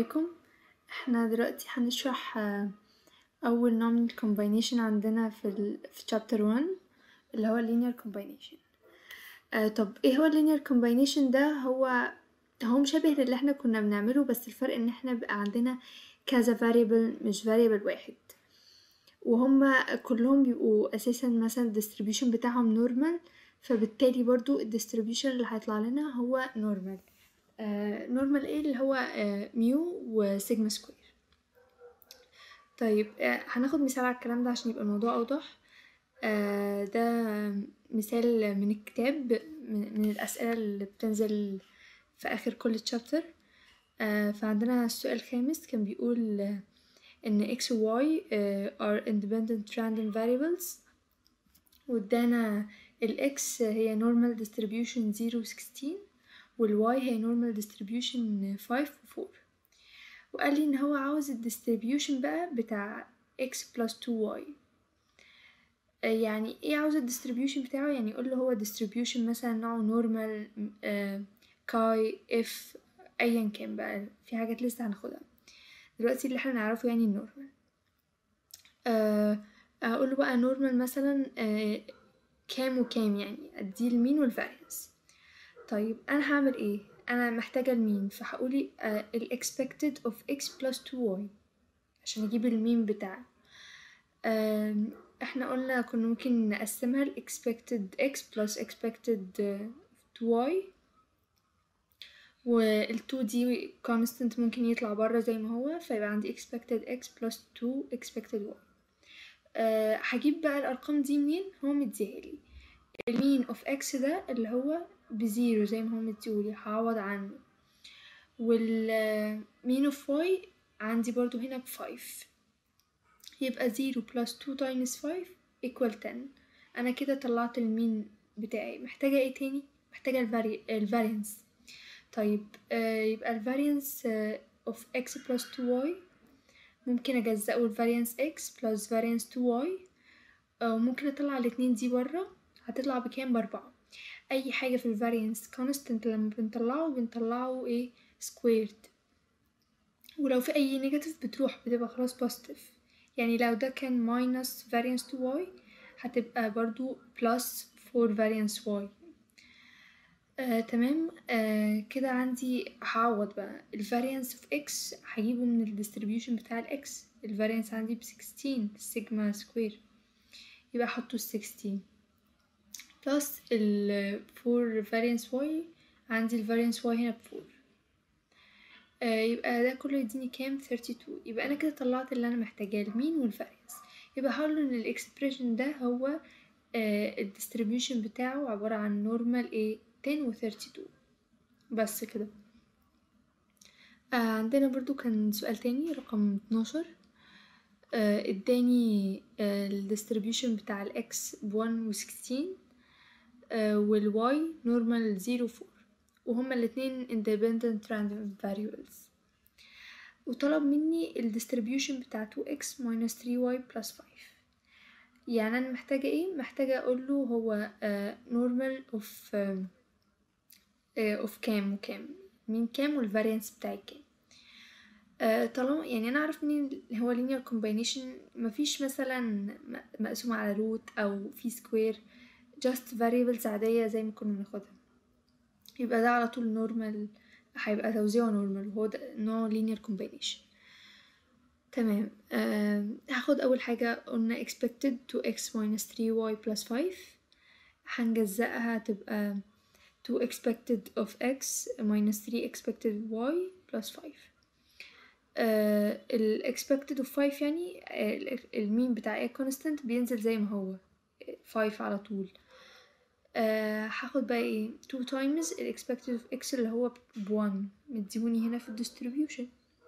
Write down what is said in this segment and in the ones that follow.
عليكم احنا دلوقتي هنشرح آه، أول نوع من ال combination عندنا في ال في chapter one اللي هو ال linear combination آه طب ايه هو ال linear combination ده هو هو مشابه للي احنا كنا بنعمله بس الفرق ان احنا بقى عندنا كذا variable مش variable واحد وهما كلهم بيبقوا اساسا مثلا distribution بتاعهم normal فبالتالي برضو ال distribution اللي هيطلع لنا هو normal آه normal ايه اللي هو آه ميو وسيجما سكوير طيب آه هناخد مثال على الكلام ده عشان يبقى الموضوع اوضح آه ده مثال من الكتاب من, من الأسئلة اللي بتنزل في آخر كل تشابتر آه فعندنا السؤال الخامس كان بيقول آه إن x و y آه are independent random variables وادانا ال x هي normal distribution 0 و 16 وال y هي normal distribution 5 و 4 وقال لي إن هو عاوز ال distribution بقى بتاع x plus 2y آه يعني ايه عاوز ال distribution بتاعه يعني يقول له هو distribution مثلا نوعه normal آه كاي اف ايا كان بقى في حاجات لسه هناخدها دلوقتي اللي احنا نعرفه يعني النورمال آه اقول له بقى نورمال مثلا آه كام وكام يعني ادي المين والفاريانس طيب انا هعمل ايه انا محتاجه المين فهقولي آه ال expected of x plus 2y عشان اجيب المين بتاعه آه احنا قلنا كنا ممكن نقسمها ل expected x plus expected 2y وال 2 دي constant ممكن يطلع برا زي ما هو فيبقى عندي expected x plus 2 expected y أه هجيب بقى الأرقام دي منين هو مديهالي المين of x ده اللي هو بزيرو زي ما هو مديهولي هعوض عنه والمين of y عندي برضو هنا بفايف يبقى زيرو plus 2 times 5 equal 10 أنا كده طلعت المين بتاعي محتاجة ايه تاني محتاجة الفاري... الفاريانس طيب آه يبقى الفاريانس آه of x plus 2y ممكن أجزأه الفاريانس x plus variance 2y أو ممكن أطلع الاتنين دي برا هتطلع بكام بأربعة أي حاجة في الفاريانس constant لما بنطلعه بنطلعه ايه squared ولو في أي نيجاتيف بتروح بتبقى خلاص positive يعني لو ده كان minus variance 2y هتبقى برضو plus 4 variance y آه، تمام آه، كده عندي هعوض بقى الفاريانس في اكس هجيبه من الديستريبيوشن بتاع الاكس الفاريانس عندي بسكستين سيجما سكوير يبقى احطه السكستين بلس الفور فاريانس واي عندي الفاريانس واي هنا بفور آه، يبقى ده كله يديني كام 32 يبقى انا كده طلعت اللي انا محتاجاه المين والفاريانس يبقى هقوله ان الاكسبريشن ده هو الديستريبيوشن بتاعه عبارة عن نورمال ايه 10 و 32 بس كده آه عندنا برضو كان سؤال تاني رقم 12 آه اداني آه الديستريبيوشن بتاع الاكس ب 1 و 16 آه والواي نورمال 0 و 4 وهما الاتنين independent random variables وطلب مني الديستريبيوشن بتاع 2x minus 3y plus 5 يعني انا محتاجة ايه محتاجة اقوله هو uh, normal of uh, اوف كام وكام مين كام والفاريانس بتاعي كام أه طالما يعني انا اعرف مين هو linear combination مفيش مثلا مقسوم على روت او في سكوير just variables عادية زي ما كنا بناخدها يبقى ده على طول نورمال هيبقى توزيعه نورمال وهو ده نوع linear combination تمام أه هاخد اول حاجة قلنا expected 2x minus 3y plus 5 هنجزأها تبقى 2 expected of x minus 3 expected y plus 5 آه ال expected of 5 يعني آه المين بتاع a constant بينزل زي ما هو 5 على طول آه هاخد بقى ايه 2 times ال expected of x اللي هو ب 1 مديوني هنا في ال distribution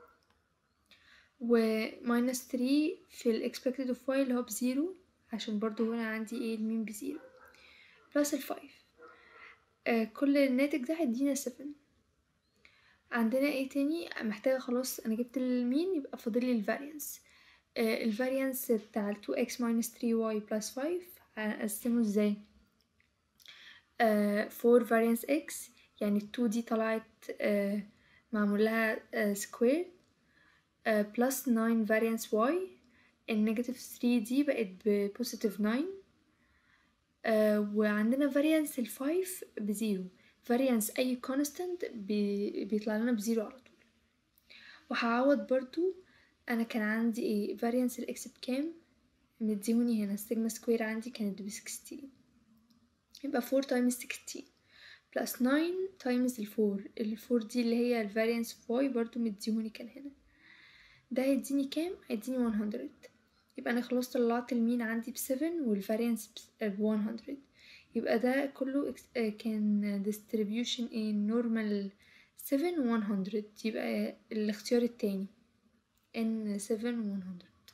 و minus 3 في ال expected of y اللي هو بزيرو عشان برضو هنا عندي ايه المين بزيرو plus ال 5 آه كل الناتج ده هيدينا سفن عندنا ايه تاني محتاجة خلاص انا جبت المين يبقى فاضلي الفاريانس آه الفاريانس بتاع ال 2x minus 3y plus 5 هنقسمه ازاي آه 4 variance x يعني ال 2 دي طلعت آه معمول لها سكوير بلس 9 variance y النيجاتيف 3 دي بقت ببوزيتيف 9 آه وعندنا variance الفايف بزيرو variance أي constant بي بيطلع لنا بزيرو على طول وهعوض برضو أنا كان عندي ايه variance الإكس بكام مديهوني هنا السيجما سكوير عندي كانت بسكستين يبقى فور تايمز سكستين بلس ناين تايمز الفور الفور دي اللي هي الفاريانس فاي برضو مديهوني كان هنا ده هيديني كام هيديني 100 يبقى انا خلاص طلعت المين عندي بسفن والفاريانس ب 100 يبقى ده كله كان distribution in normal 7 و 100 يبقى الاختيار التاني ان 7 و 100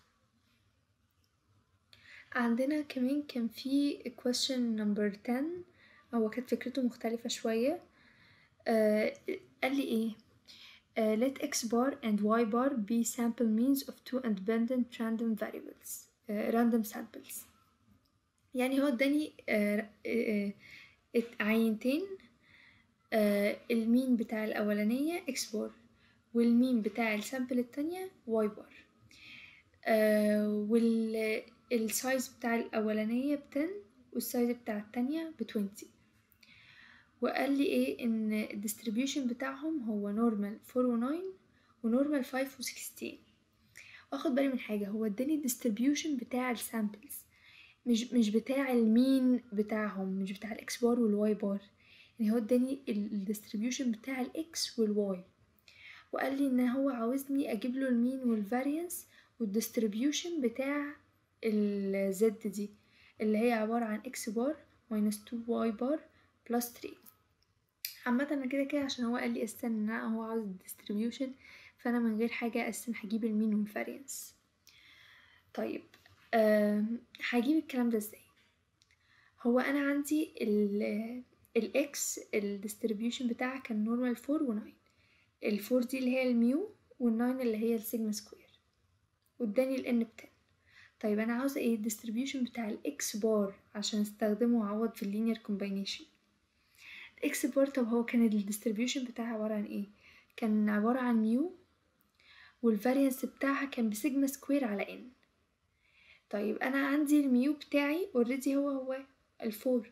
عندنا كمان كان في question number 10 هو كانت فكرته مختلفة شوية آه قال لي ايه Uh, let x bar and y bar be sample means of two independent random variables uh, random samples يعني هو اداني uh, عينتين المين بتاع الأولانية x bar والمين بتاع السامبل التانية y bar والسايز بتاع الأولانية بتن والسايز بتاع التانية بتوينتي وقال لي ايه ان الديستريبيوشن بتاعهم هو نورمال فور وناين ونورمال فايف وسكستين واخد بالي من حاجة هو اداني الديستريبيوشن بتاع السامبلز مش مش بتاع المين بتاعهم مش بتاع الاكس بار والواي بار يعني هو اداني الديستريبيوشن بتاع الاكس والواي وقال لي ان هو عاوزني اجيب له المين والفاريانس والديستريبيوشن بتاع الزد دي اللي هي عبارة عن اكس بار ماينس 2 واي بار بلس 3 عامة انا كده كده عشان هو قال لي استنى ان هو عاوز الديستريبيوشن فانا من غير حاجة اصلا هجيب المين والفاريانس طيب هجيب الكلام ده ازاي هو انا عندي ال الاكس الديستريبيوشن بتاعها كان نورمال 4 و9 الفور دي اللي هي الميو والناين اللي هي السيجما سكوير واداني الان ب 10 طيب انا عاوزه ايه الديستريبيوشن بتاع الاكس بار عشان استخدمه واعوض في اللينير كومباينيشن الاكس بار طب هو كان الديستريبيوشن بتاعها عباره عن ايه كان عباره عن ميو والفاريانس بتاعها كان بسيجما سكوير على ان طيب انا عندي الميو بتاعي اوريدي هو هو الفور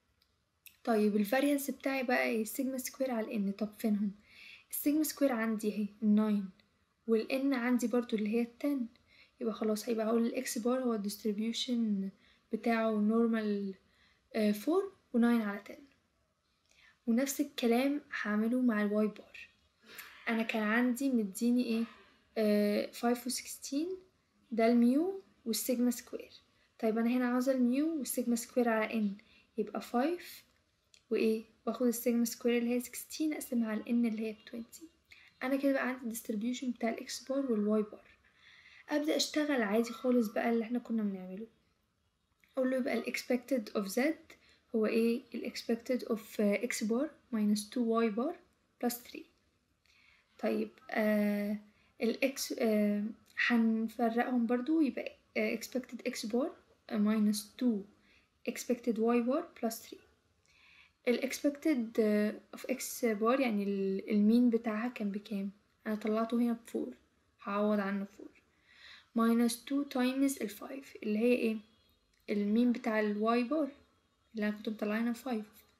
طيب الفاريانس بتاعي بقى ايه السيجما سكوير على ان طب فينهم السيجما سكوير عندي اهي الناين والان عندي برضو اللي هي التن يبقى خلاص هيبقى اقول الاكس بار هو الديستريبيوشن بتاعه نورمال فور وناين على تن ونفس الكلام هعمله مع الواي بار انا كان عندي مديني ايه فايف وسكستين ده الميو والسيجما سكوير طيب انا هنا عاوزه الميو والسيجما سكوير على ان يبقى فايف وايه واخد السيجما سكوير اللي هي 16 اقسمها على الان اللي هي ب 20 انا كده بقى عندي الديستريبيوشن بتاع الاكس بار والواي بار ابدا اشتغل عادي خالص بقى اللي احنا كنا بنعمله اقول له يبقى الاكسبكتد اوف زد هو ايه الاكسبكتد اوف اكس بار minus 2 واي بار plus 3 طيب آه الاكس آه هنفرقهم برضو يبقى آه expected x bar minus 2 expected y bar plus 3 الاكسبكتد اوف اكس بار يعني المين بتاعها كان بكام انا طلعته هنا بفور هعوض عنه فور minus 2 times الفايف اللي هي ايه المين بتاع الواي بار اللي انا كنت مطلعينها فايف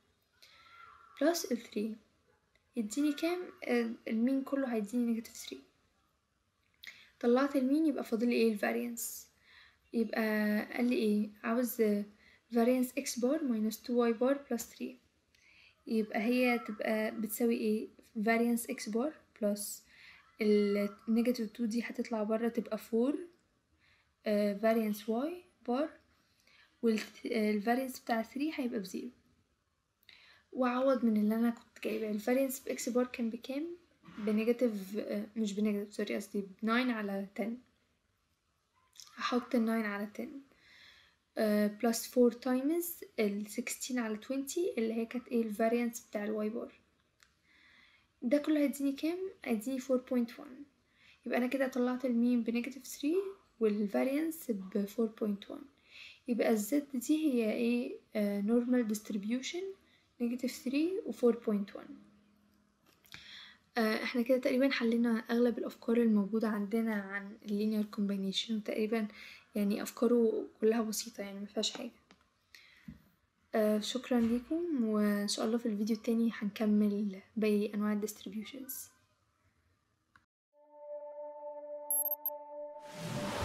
بلس الثري يديني كام المين كله هيديني نيجاتيف 3 طلعت المين يبقى فاضل ايه الفاريانس يبقى قال لي ايه عاوز variance x bar minus 2y bar plus 3 يبقى هي تبقى بتساوي ايه variance x bar plus النيجاتيف 2 دي هتطلع برا تبقى 4 uh, variance y bar والفاريانس بتاع 3 هيبقى بزيرو واعوض من اللي انا كنت جايباه الفاريانس باكس بار كان بكام بنيجاتيف مش بنيجاتيف سوري قصدي ب 9 على 10 هحط ال 9 على 10 بلس 4 تايمز ال 16 على 20 اللي هي كانت ايه الفاريانس بتاع الواي بار ده كله هيديني كام هيديني 4.1 يبقى انا كده طلعت المين بنيجاتيف 3 والفاريانس ب 4.1 يبقى الزد دي هي ايه نورمال ديستريبيوشن نيجاتيف 3 و 4.1 آه، احنا كده تقريبا حلينا اغلب الافكار الموجودة عندنا عن اللينير كومبينيشن وتقريبا يعني افكاره كلها بسيطة يعني مفيهاش حاجة آه، شكرا ليكم وان شاء الله في الفيديو التاني هنكمل باقي انواع ال distributions